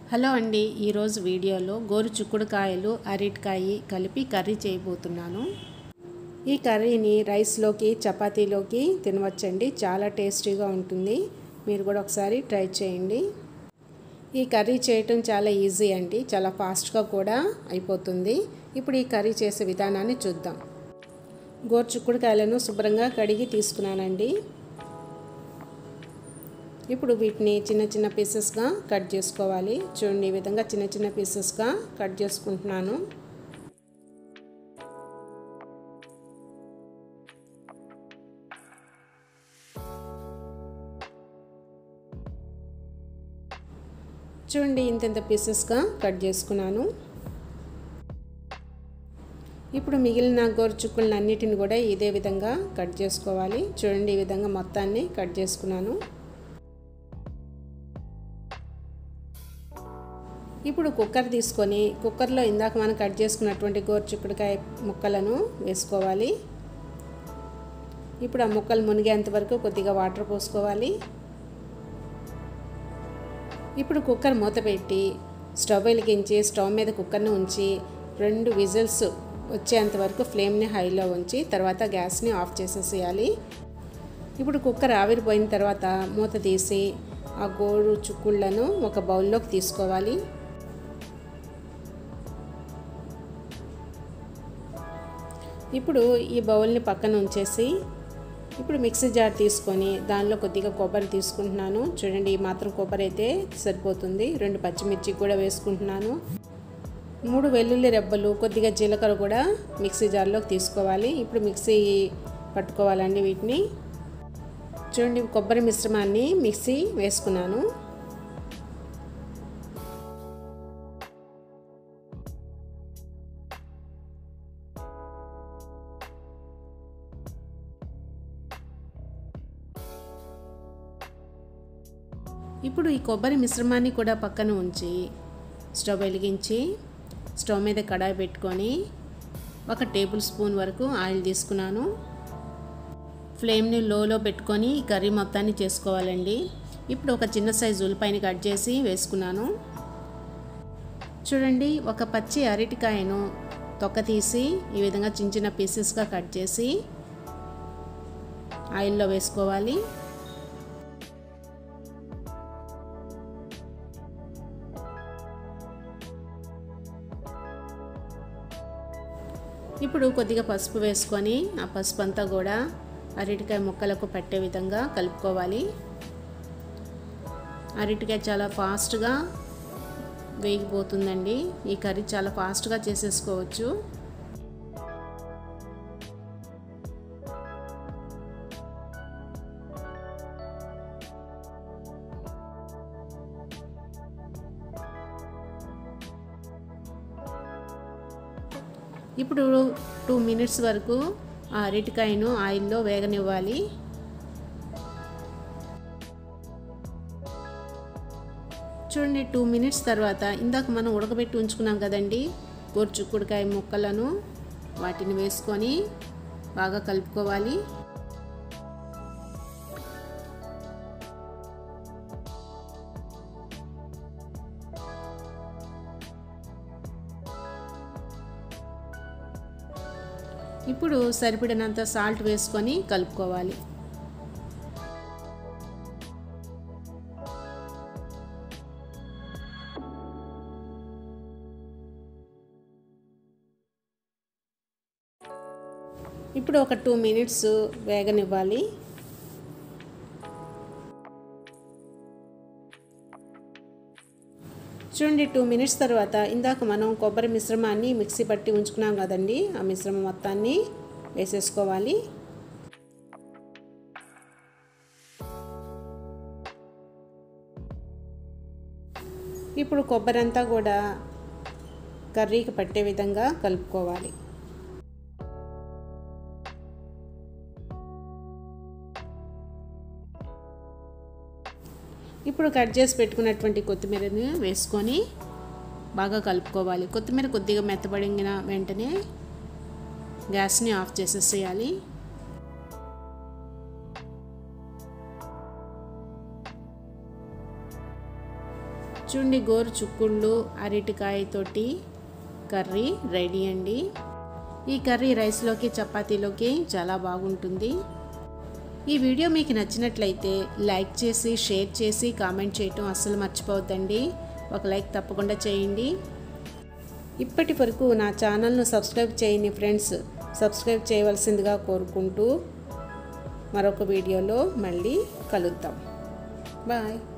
hello అండి ఈరోజు వీడియోలో గోరు చిక్కుడుకాయలు అరటికాయ కలిపి కర్రీ చేయబోతున్నాను ఈ కర్రీని రైస్లోకి చపాతీలోకి తినవచ్చండి చాలా టేస్టీగా ఉంటుంది మీరు కూడా ఒకసారి ట్రై చేయండి ఈ కర్రీ చేయటం చాలా ఈజీ అండి చాలా ఫాస్ట్గా కూడా అయిపోతుంది ఇప్పుడు ఈ కర్రీ చేసే విధానాన్ని చూద్దాం గోరు చిక్కుడుకాయలను శుభ్రంగా కడిగి తీసుకున్నానండి ఇప్పుడు వీటిని చిన్న చిన్న పీసెస్గా కట్ చేసుకోవాలి చూడండి ఈ విధంగా చిన్న చిన్న పీసెస్గా కట్ చేసుకుంటున్నాను చూడండి ఇంతెంత పీసెస్గా కట్ చేసుకున్నాను ఇప్పుడు మిగిలిన గోరుచుక్కులను అన్నిటిని కూడా ఇదే విధంగా కట్ చేసుకోవాలి చూడండి ఈ విధంగా మొత్తాన్ని కట్ చేసుకున్నాను ఇప్పుడు కుక్కర్ తీసుకొని కుక్కర్లో ఇందాక మనం కట్ చేసుకున్నటువంటి గోరుచిక్కుడుకాయ ముక్కలను వేసుకోవాలి ఇప్పుడు ఆ ముక్కలు మునిగేంత వరకు కొద్దిగా వాటర్ పోసుకోవాలి ఇప్పుడు కుక్కర్ మూత పెట్టి స్టవ్ వెలిగించి స్టవ్ మీద కుక్కర్ని ఉంచి రెండు విజిల్స్ వచ్చేంత వరకు ఫ్లేమ్ని హైలో ఉంచి తర్వాత గ్యాస్ని ఆఫ్ చేసేసేయాలి ఇప్పుడు కుక్కర్ ఆవిరిపోయిన తర్వాత మూత తీసి ఆ గోరు చుక్కుళ్ళను ఒక బౌల్లోకి తీసుకోవాలి ఇప్పుడు ఈ బౌల్ని పక్కన ఉంచేసి ఇప్పుడు మిక్సీ జార్ తీసుకొని దానిలో కొద్దిగా కొబ్బరి తీసుకుంటున్నాను చూడండి ఈ మాత్రం కొబ్బరి అయితే సరిపోతుంది రెండు పచ్చిమిర్చి కూడా వేసుకుంటున్నాను మూడు వెల్లుల్లి రెబ్బలు కొద్దిగా జీలకర్ర కూడా మిక్సీ జార్లోకి తీసుకోవాలి ఇప్పుడు మిక్సీ పట్టుకోవాలండి వీటిని చూడండి కొబ్బరి మిశ్రమాన్ని మిక్సీ వేసుకున్నాను ఇప్పుడు ఈ కొబ్బరి మిశ్రమాన్ని కూడా పక్కన ఉంచి స్టవ్ వెలిగించి స్టవ్ మీద కడాయి పెట్టుకొని ఒక టేబుల్ స్పూన్ వరకు ఆయిల్ తీసుకున్నాను ఫ్లేమ్ని లోలో పెట్టుకొని కర్రీ మొత్తాన్ని చేసుకోవాలండి ఇప్పుడు ఒక చిన్న సైజు ఉల్లిపాయని కట్ చేసి వేసుకున్నాను చూడండి ఒక పచ్చి అరటికాయను తొక్క తీసి ఈ విధంగా చిన్న చిన్న పీసెస్గా కట్ చేసి ఆయిల్లో వేసుకోవాలి ఇప్పుడు కొద్దిగా పసుపు వేసుకొని ఆ పసుపు అంతా కూడా అరటికాయ ముక్కలకు పట్టే విధంగా కలుపుకోవాలి అరటికాయ చాలా ఫాస్ట్గా వేగిపోతుందండి ఈ కర్రీ చాలా ఫాస్ట్గా చేసేసుకోవచ్చు ఇప్పుడు టూ మినిట్స్ వరకు ఆ అరటికాయను ఆయిల్లో వేగనివ్వాలి చూడండి టూ మినిట్స్ తర్వాత ఇందాక మనం ఉడకబెట్టి ఉంచుకున్నాం కదండి గోరుచుక్కుడుకాయ ముక్కలను వాటిని వేసుకొని బాగా కలుపుకోవాలి ఇప్పుడు సరిపడినంత సాల్ట్ వేసుకొని కలుపుకోవాలి ఇప్పుడు ఒక టూ మినిట్స్ వేగనివ్వాలి చూడండి టూ మినిట్స్ తర్వాత ఇందాక మనం కొబ్బరి మిశ్రమాన్ని మిక్సీ పట్టి ఉంచుకున్నాం కదండి ఆ మిశ్రమం మొత్తాన్ని వేసేసుకోవాలి ఇప్పుడు కొబ్బరి అంతా కూడా కర్రీకి పట్టే విధంగా కలుపుకోవాలి ఇప్పుడు కట్ చేసి పెట్టుకున్నటువంటి కొత్తిమీరని వేసుకొని బాగా కలుపుకోవాలి కొత్తిమీర కొద్దిగా మెత్తబడిన వెంటనే గ్యాస్ని ఆఫ్ చేసేసేయాలి చూడండి గోరు చుక్కుళ్ళు అరటికాయతోటి కర్రీ రెడీ అండి ఈ కర్రీ రైస్లోకి చపాతీలోకి చాలా బాగుంటుంది ఈ వీడియో మీకు నచ్చినట్లయితే లైక్ చేసి షేర్ చేసి కామెంట్ చేయటం అస్సలు మర్చిపోవద్దండి ఒక లైక్ తప్పకుండా చేయండి ఇప్పటి వరకు నా ఛానల్ను సబ్స్క్రైబ్ చేయని ఫ్రెండ్స్ సబ్స్క్రైబ్ చేయవలసిందిగా కోరుకుంటూ మరొక వీడియోలో మళ్ళీ కలుద్దాం బాయ్